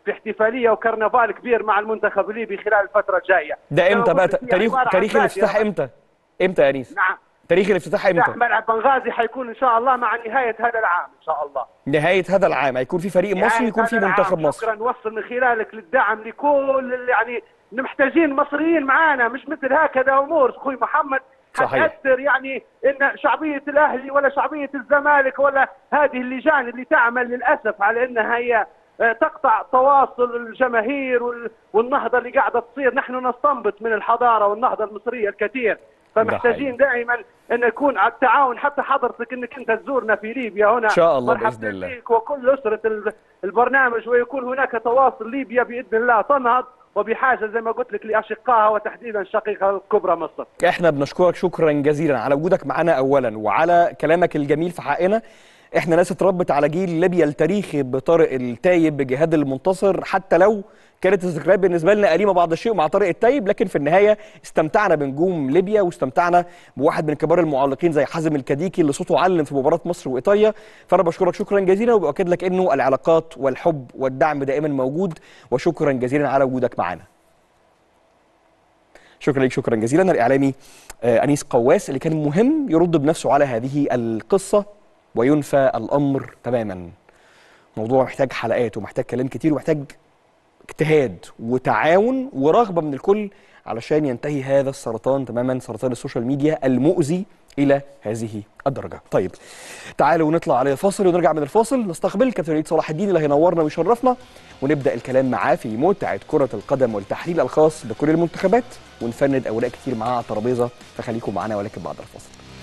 في احتفاليه وكرنفال كبير مع المنتخب الليبي خلال الفتره الجايه
ده امتى
كما
بقى
قلت هي
تاريخ
عبارة عن
تاريخ
بادية.
الافتتاح امتى امتى يا انيس
نعم
تاريخ الافتتاح
افتتاح
امتى
ملعب بنغازي حيكون ان شاء الله مع نهايه هذا العام ان شاء الله
نهايه هذا العام هيكون في فريق مصري
نهاية
يكون في
هذا
منتخب
العام.
مصر
شكرا نوصل من خلالك للدعم لكل اللي يعني محتاجين مصريين معانا مش مثل هكذا امور اخوي محمد
صحيح.
حتأثر يعني ان شعبيه الاهلي ولا شعبيه الزمالك ولا هذه اللجان اللي تعمل للاسف على انها هي آه، تقطع تواصل الجماهير وال- والنهضه اللي قاعده تصير نحن نستنبط من الحضاره والنهضه المصريه الكثير فمحتاجين دائما ان يكون على التعاون حتى حضرتك انك انت تزورنا في ليبيا هنا
إن شاء الله
مرحبا
بإذن الله.
بك وكل اسره ال- البرنامج ويكون هناك تواصل ليبيا باذن الله تنهض وبحاجه زي ما قلت لك لاشقائها وتحديدا شقيقها الكبرى مصر.
احنا بنشكرك شكرا جزيلا على وجودك معنا اولا وعلى كلامك الجميل في حقنا احنا ناس اتربت على جيل ليبيا التاريخي بطارق التايب بجهاد المنتصر حتى لو كانت الذكريات بالنسبه لنا أليمة بعض الشيء مع طارق التايب لكن في النهايه استمتعنا بنجوم ليبيا واستمتعنا بواحد من كبار المعلقين زي حازم الكديكي اللي صوته علم في مباراه مصر وايطاليا فانا بشكرك شكرا جزيلا وباكد لك انه العلاقات والحب والدعم دائما موجود وشكرا جزيلا على وجودك معنا شكرا لك شكرا جزيلا الاعلامي آه، انيس قواس اللي كان مهم يرد بنفسه على هذه القصه وينفى الامر تماما موضوع محتاج حلقات ومحتاج كلام كتير ومحتاج اجتهاد وتعاون ورغبه من الكل علشان ينتهي هذا السرطان تماما سرطان السوشيال ميديا المؤذي الى هذه الدرجه. طيب تعالوا نطلع على فاصل ونرجع من الفاصل نستقبل كابتن وليد صلاح الدين اللي هينورنا ويشرفنا ونبدا الكلام معاه في متعه كره القدم والتحليل الخاص بكل المنتخبات ونفند اوراق كتير معاه على الترابيزه فخليكم معانا ولكن بعد الفاصل.